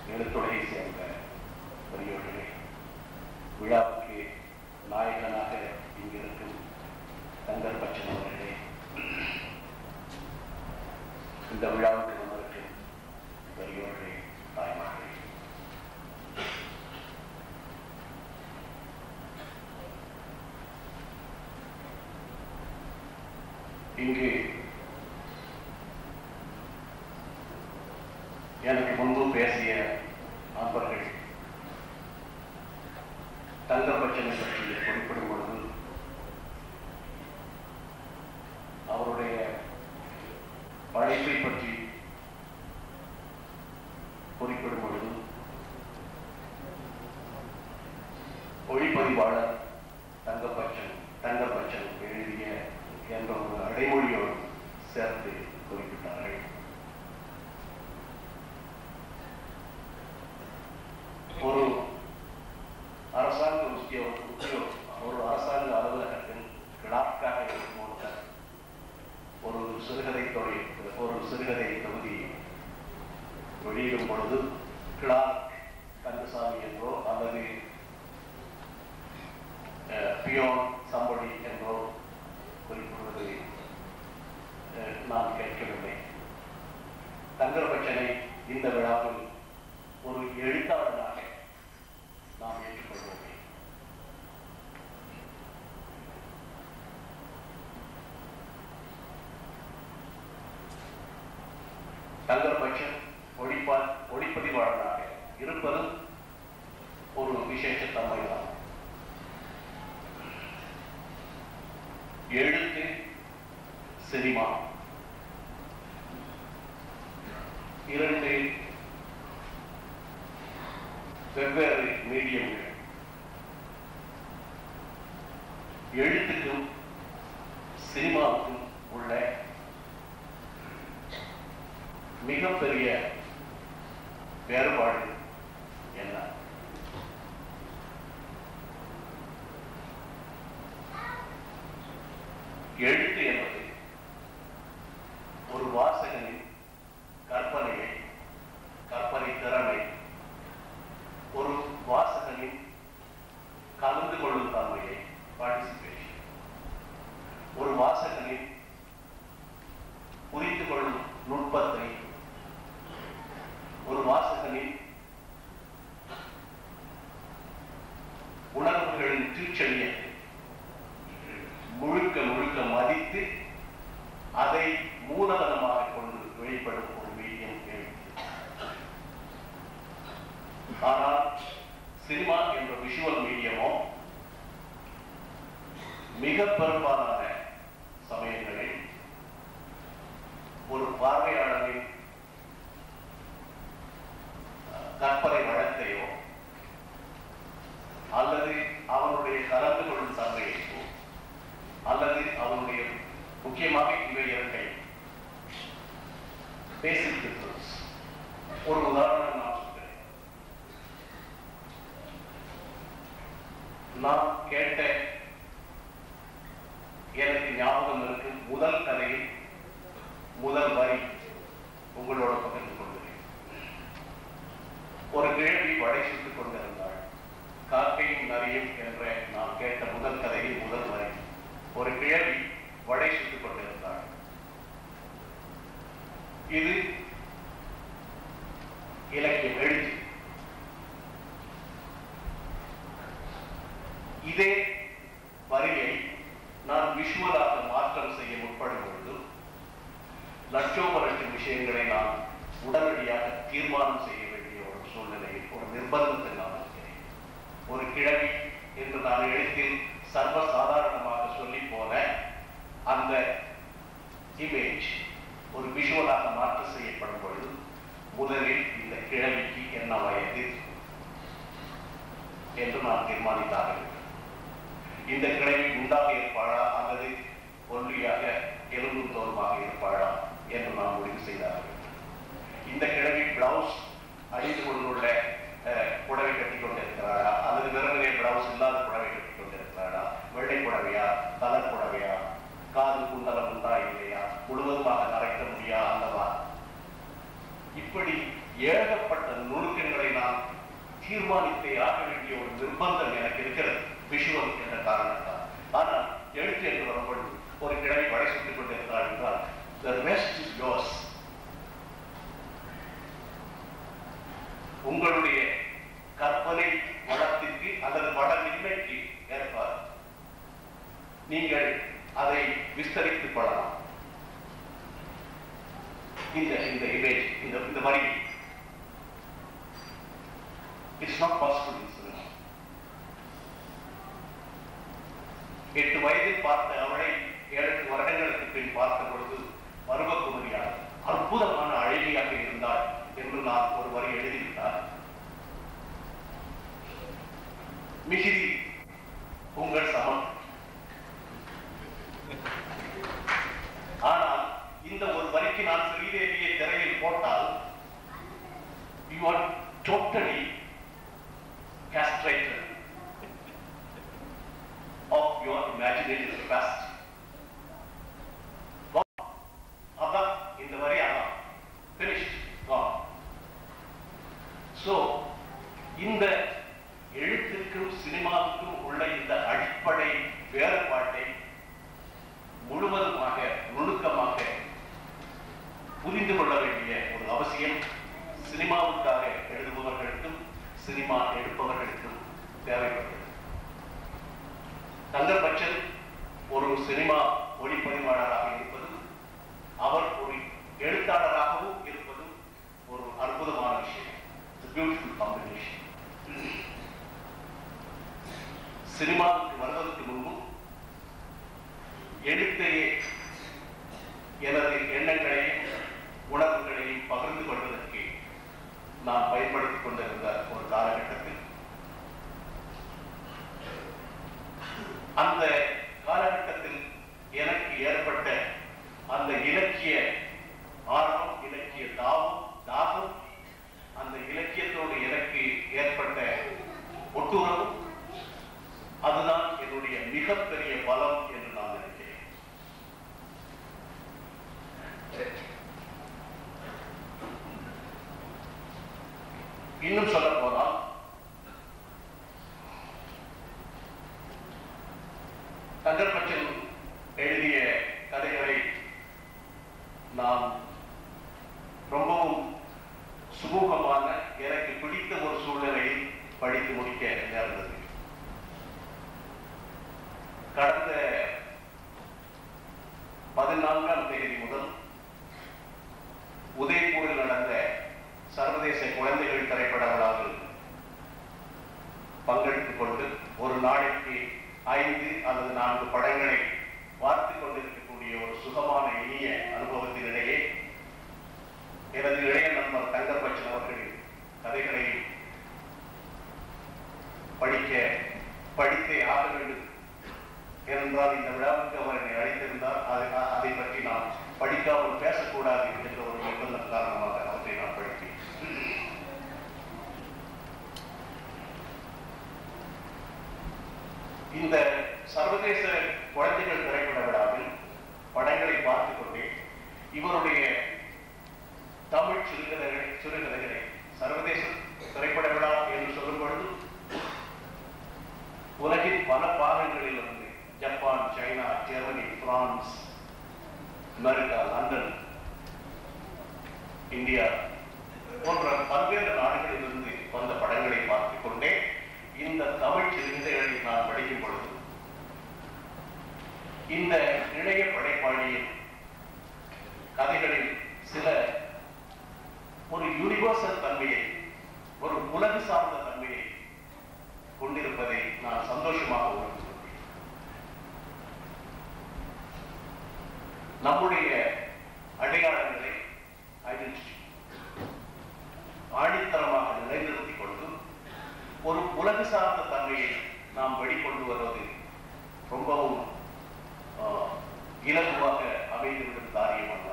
எழுத்துறையை சேர்ந்த பெரியோர்களே விழாவுக்கு நாயகனாக இங்கிருக்கும் தங்கர் பச்சன் அவர்களே இந்த விழாவுக்கு வந்திருக்கும் பெரியோர்களே தாய்மார்களே இங்கு எனக்கு முன்பு பேசிய நண்பர்கள் தங்கபட்சனை பற்றி குறிப்பிடும் பொழுது அவருடைய படைப்பை பற்றி குறிப்பிடும் பொழுது ஒளிப்பதிவாளர் தங்கபட்சன் தங்கபட்சன் எழுதிய என்ற ஒரு அடைமொழியோடு சேர்த்து குறிப்பிட்டார்கள் ஒரு அரசாங்க உத்தியோ உத்தியோ ஒரு அரசாங்க அலுவலகத்தில் கிளாக்காக இருக்கும் ஒருத்தர் ஒரு சிறுகதை தொகை ஒரு சிறுகதை தொகுதி வெளியிடும் பொழுது கிளார்க் கந்தசாமி என்றோ அல்லது பியோன் சம்படி என்றோ குறிப்பிடுவது அஹ், நான் கேட்கவில்லை தங்கர்பட்சனை இந்த விழாவில் ஒரு எழுத்தாளனாக நாம் ஏற்றுக்கொள்வோமே தங்கர்பட்சன் ஒளிப்பா ஒளிப்பதிவாளனாக இருப்பதும் ஒரு விசேஷத்தன்மைதான் எழுத்து சினிமா இரண்டு வெவ்வேறு மீடியங்கள் எழுத்துக்கும் சினிமாவுக்கும் உள்ள மிகப்பெரிய வேறுபாடு என்ன எழுத்து என்பது ஒரு வாசகனின் கற்பனையை கற்பனை திறனை ஒரு வாசகனின் கலந்து கொள்ளும் தன்மையை பார்ட்டிசிபேஷன் ஒரு வாசகனின் புரிந்து கொள்ளும் நுட்பத்தை ஒரு வாசகனின் உணர்வுகளின் தீச்செழியத்தை முழுக்க முழுக்க மதித்து அதை மூலதனமாக கொண்டு வெளிப்படும் ஒரு மீடியம் எழுத்து ஆனால் சினிமா என்ற விஷுவல் மீடியமோ மிக பெரும்பாலான சமயங்களில் ஒரு பார்வையாளரின் அஹ், கற்பனை வளத்தையோ அல்லது அவனுடைய கலந்து கொள்ளும் தன்மையையோ அல்லது அவனுடைய முக்கியமாக இவை இரண்டை பேசிக் டிஃபரன்ஸ் ஒரு உதாரணம் நான் சொல்கிறேன் நான் கேட்ட எனக்கு ஞாபகம் இருக்கு முதல் கதையில் முதல் வரி உங்களோட பகிர்ந்து கொள்கிறேன் ஒரு கேள்வி வடை சுட்டுக் கொண்டிருந்தாள் காக்கையும் நரியும் என்ற நான் கேட்ட முதல் கதையில் முதல் வரி ஒரு கிழவி வடை சுட்டுக் கொண்டிருந்தாள் இது இலக்கியம் எழுத்து இதே வரியை நான் விஷுவலாக மாற்றம் செய்ய முற்படும் பொழுது லட்சோப லட்சம் விஷயங்களை நான் உடனடியாக தீர்மானம் செய்ய வேண்டிய ஒரு சூழ்நிலையில் ஒரு நிர்பந்தத்தில் நான் இருக்கிறேன் ஒரு கிழவி என்று நான் எழுத்தில் சர்வசாதாரணமாக சொல்லி போன அந்த இமேஜ் ஒரு விஷுவலாக மாற்று செய்யப்படும் பொழுது முதலில் இந்த கிழவிக்கு என்ன வயது என்று நான் தீர்மானித்தாக வேண்டும் இந்த கிழவி குண்டாக இருப்பாளா அல்லது ஒல்லியாக எலும்பும் தோலுமாக இருப்பாளா என்று நான் முடிவு செய்தாக வேண்டும் இந்த கிழவி பிளவுஸ் அணிந்து கொண்டுள்ள அஹ், புடவை கட்டி கொண்டிருக்கிறாளா அல்லது வெறுமனே பிளவுஸ் இல்லாத புடவை கட்டி கொண்டிருக்கிறாளா வெள்ளை புடவையா கலர் புடவையா காது குண்டலம் உண்டா இல்லையா முழுவதுமாக நரைக்க முடியா அல்லவா இப்படி இப்படி ஏகப்பட்ட நுணுக்கங்களை நான் தீர்மானித்தே ஆக வேண்டிய ஒரு நிர்பந்தம் எனக்கு இருக்கிறது விஷுவல் என்ற காரணத்தால் ஆனால் எழுத்து என்று வரும்பொழுது ஒரு கிழமை வடை சுட்டுக் கொண்டிருந்தாள் என்றால் the rest is yours உங்களுடைய கற்பனை வளத்திற்கு அல்லது வளமின்மைக்கு ஏற்ப நீங்கள் அதை விஸ்தரித்து படலாம் இந்த இந்த இமேஜ் இந்த இந்த வரி it's not possible in cinema எட்டு வயதில் பார்த்த அவளை ஏழு எட்டு வருடங்களுக்கு பின் பார்த்த பொழுது பருவக்குமரியார் அற்புதமான அழகியாக இருந்தாள் என்று நான் ஒரு வரி எழுதிவிட்டார் மிகுதி உங்கள் சமம் ஆனால் இந்த ஒரு வரிக்கு நான் ஸ்ரீதேவியை திரையில் போட்டால் you are totally castrated of your imaginative capacity. Gone. அதான் இந்த வரி அதான் finished gone. So இந்த எழுத்துக்கும் சினிமாவுக்கும் உள்ள இந்த அடிப்படை வேறுபாட்டை முழுவதுமாக நுணுக்கமாக புரிந்து கொள்ள வேண்டிய ஒரு அவசியம் சினிமாவுக்காக எழுதுபவர்களுக்கும் சினிமா எடுப்பவர்களுக்கும் தேவைப்பட்டது தங்கர் பச்சன் ஒரு சினிமா ஒளிப்பதிவாளராக இருப்பதும் அவர் ஒரு எழுத்தாளராகவும் இருப்பதும் ஒரு அற்புதமான விஷயம் பியூட்டிஃபுல் காம்பினேஷன் சினிமாவுக்கு வருவதற்கு முன்பும் எழுத்தையே எனது எண்ணங்களையும் உணர்வுகளையும் பகிர்ந்து கொள்வதற்கு நான் பயன்படுத்திக் கொண்டிருந்த ஒரு காலகட்டத்தில் அந்த காலகட்டத்தில் எனக்கு ஏற்பட்ட அந்த இலக்கிய ஆர்வம் இலக்கிய தாவம் தாகம் அந்த இலக்கியத்தோடு எனக்கு ஏற்பட்ட ஒட்டுறவு அதுதான் என்னுடைய மிகப்பெரிய பலம் என்று நான் நினைக்கிறேன் இன்னும் சொல்ல போனால் தங்கர்பச்சன் எழுதிய கதைகளை நாம் ரொம்பவும் சுமூகமான எனக்கு பிடித்த ஒரு சூழ்நிலையில் படித்து முடிக்க நேர்ந்தது கடந்த பதினான்காம் தேதி முதல் உதய்பூரில் நடந்த சர்வதேச குழந்தைகள் திரைப்பட விழாவில் பங்கெடுத்துக் கொண்டு ஒரு நாளைக்கு ஐந்து அல்லது நான்கு படங்களை பார்த்துக் கொண்டிருக்கக்கூடிய ஒரு சுகமான இனிய அனுபவத்தினிடையே எனது இளைய நண்பர் தங்கப்பச்சன் அவர்களின் கதைகளை படிக்க படித்தே ஆக வேண்டும் ஏனென்றால் இந்த விழாவுக்கு அவர் என்னை அழைத்திருந்தார் அதை அதை பற்றி நான் படிக்காமல் பேசக்கூடாது என்ற ஒரு நிர்பந்தம் காரணமாக அவற்றை நான் படித்தேன் இந்த சர்வதேச குழந்தைகள் திரைப்பட விழாவில் படங்களை பார்த்துக் கொண்டே இவருடைய தமிழ் சிறுகதைகளை சிறுகதைகளை சர்வதேச திரைப்பட விழா என்று சொல்லும் பொழுது உலகின் பல பாகங்களில் இருந்து Japan China Germany France America London India போன்ற பல்வேறு நாடுகளிலிருந்து வந்த படங்களை பார்த்துக் கொண்டே இந்த தமிழ் சிறுகதைகளை நான் படிக்கும் பொழுது இந்த இளைய படைப்பாளியின் கதைகளில் சில ஒரு யூனிவர்சல் தன்மையை ஒரு உலகு சார்ந்த தன்மையை கொண்டிருப்பதை நான் சந்தோஷமாக உணர்ந்து கொண்டேன் நம்முடைய அடையாளங்களை ஐடென்டிட்டி ஆணித்தரமாக நிலைநிறுத்திக் கொண்டு ஒரு உலகு சார்ந்த தன்மையை நாம் வெளிக்கொண்டு வருவது ரொம்பவும் ஆஹ், இலகுவாக அமைந்துவிடும் காரியம் அல்ல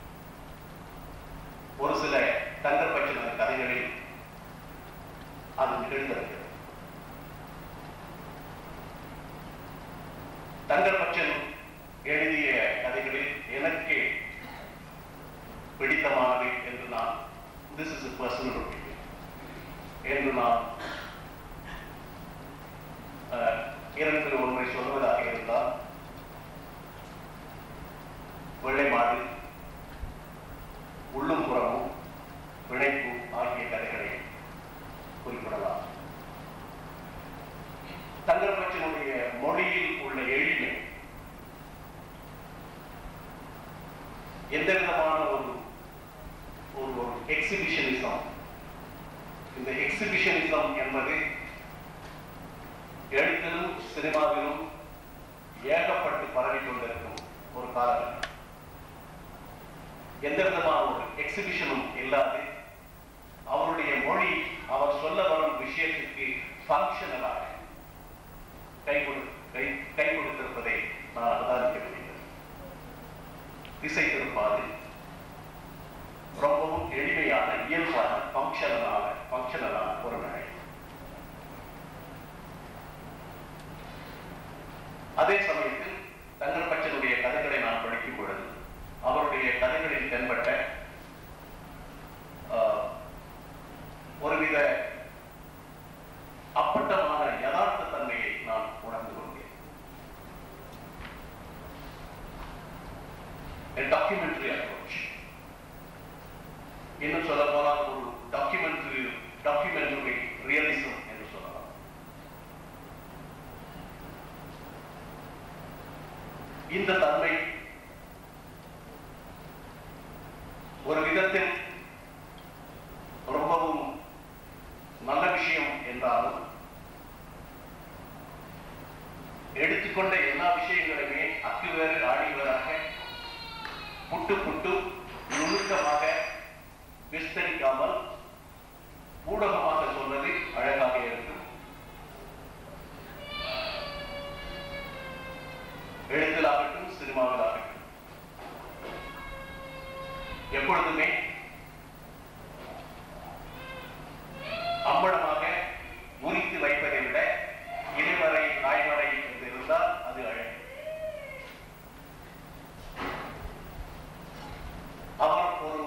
ஒரு சில தங்கப்பச்சின கதைகளில் அது நிகழ்ந்திருக்கிறது தங்கப்பச்சன் எழுதிய கதைகளில் எனக்கு பிடித்தமானவை என்று நான் இந்த இஸ் பர்சனல் ஒப்பீனியன் என்று நான் அஹ், இரண்டு ஒன்றை சொல்வதாக இருந்தால் வெள்ளை மாடு உள்ளும் புறமும் பிணைப்பு ஆகிய கதைகளை குறிப்பிடலாம் தங்கர்பச்சனுடைய மொழியில் உள்ள எளிமை எந்த விதமான ஒரு ஒரு ஒரு எக்ஸிபிஷனிசம் இந்த எக்ஸிபிஷனிசம் என்பது எழுத்திலும் சினிமாவிலும் ஏகப்பட்டு பரவி கொண்டிருக்கும் ஒரு காலகட்டம் எந்த விதமான ஒரு எக்ஸிபிஷனும் இல்லாது அவருடைய மொழி அவர் சொல்ல வரும் விஷயத்துக்கு ஃபங்க்ஷனலாக கை கொடு கை கை கொடுத்திருப்பதை நான் அவதானிக்க முடிகிறது திசை திருப்பாது ரொம்பவும் எளிமையான இயல்பான ஃபங்க்ஷனலான ஃபங்க்ஷனலான ஒரு நடை அதே சமயத்தில் தங்கர்பச்சனுடைய கதைகளை நான் படிக்கும் பொழுது அவருடைய கதைகளில் தென்பட்ட ஆஹ், ஒருவித அப்பட்டமான யதார்த்த தன்மையை நான் உணர்ந்து கொண்டேன் டாக்குமெண்ட்ரி அப்ரோச் இன்னும் சொல்ல போனால் ஒரு டாக்குமெண்ட்ரி டாக்குமெண்ட்ரி ரியலிசம் என்று சொல்லலாம் இந்த தன்மை ஒரு விதத்தில் ரொம்பவும் நல்ல விஷயம் என்றாலும் எடுத்துக்கொண்ட எல்லா விஷயங்களையுமே அக்குவேறு ஆடிவேராக புட்டு புட்டு நுணுக்கமாக விஸ்தரிக்காமல் ஊடகமாக சொன்னது அழகாக இருக்கும் எழுத்திலாகட்டும் சினிமாவிலாகட்டும் எப்பொழுதுமே அம்பலமாக உரித்து வைப்பதை விட இலைமறை காய்மறை என்று இருந்தால் அது அழகு அவர் ஒரு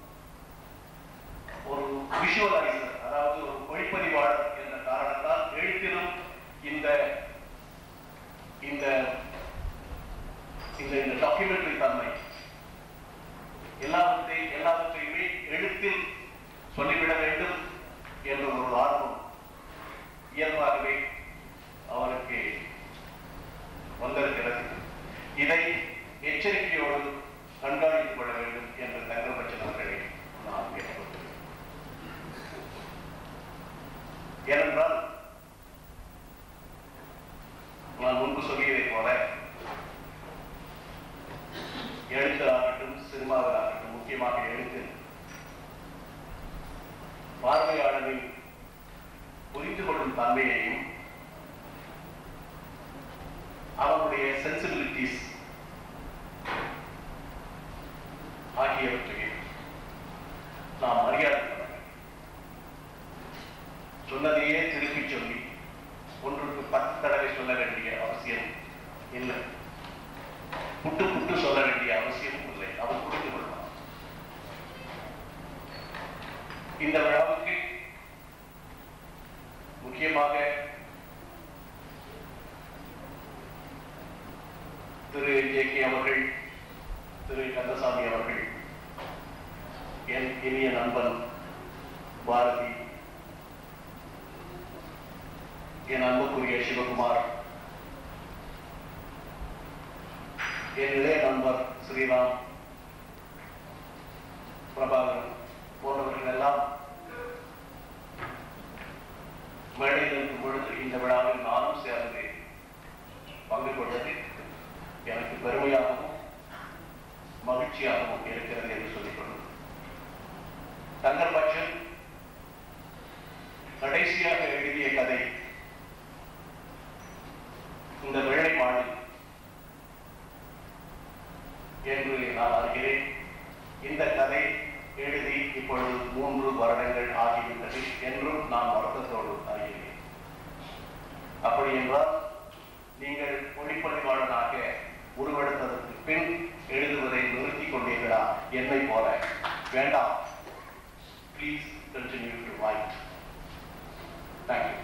ஒரு விஷுவலைசர் அதாவது ஒரு ஒளிப்பதிவாளர் என்ற காரணத்தால் எழுத்திலும் இந்த இந்த இந்த இந்த டாக்குமெண்ட்ரி தன்மை எல்லாவற்றை எல்லாவற்றையுமே எழுத்தில் சொல்லிவிட வேண்டும் என்ற ஒரு ஆர்வம் இயல்பாகவே அவருக்கு வந்திருக்கிறது இதை எச்சரிக்கையோடு கண்காணித்துக் கொள்ள வேண்டும் என்று தங்கபட்சன் அவர்களை நான் கேட்டுக்கொள்கிறேன் ஏனென்றால் நான் முன்பு சொல்லியதைப் போல எழுத்தாகட்டும் சினிமாவாகட்டும் முக்கியமாக எழுத்து பார்வையாளரின் புரிந்து கொள்ளும் தன்மையையும் அவனுடைய சென்சிபிலிட்டிஸ் ஆகியவற்றையும் நாம் மரியாதை தர வேண்டும். சொன்னதையே திருப்பி சொல்லி ஒன்றுக்கு பத்து தடவை சொல்ல வேண்டிய அவசியம் இல்லை புட்டு புட்டு சொல்ல வேண்டிய அவசியம் இல்லை அவர் புரிந்து கொள்ளலாம் இந்த விழாவுக்கு முக்கியமாக திரு ஜே கே அவர்கள் திரு கந்தசாமி அவர்கள் என் இனிய நண்பன் பாரதி என் அன்புக்குரிய சிவகுமார் என் இளைய நண்பர் ஸ்ரீராம் பிரபாகரன் போன்றவர்கள் எல்லாம் மேடையில் இருக்கும் பொழுது இந்த விழாவில் நானும் சேர்ந்து பங்கு கொண்டது எனக்கு பெருமையாகவும் மகிழ்ச்சியாகவும் இருக்கிறது என்று சொல்லிக் கொள்வது தங்கர்பட்சன் கடைசியாக எழுதிய கதை இந்த வெள்ளை மாடு என்று நான் அறிகிறேன் இந்த கதை எழுதி இப்பொழுது மூன்று வருடங்கள் ஆகிவிட்டது என்றும் நான் வருத்தத்தோடு அறிகிறேன் அப்படி என்றால் நீங்கள் ஒளிப்பதிவாளனாக உருவெடுத்ததற்கு பின் எழுதுவதை நிறுத்திக் கொண்டீர்களா என்னை போல வேண்டாம் please continue to write. Thank you.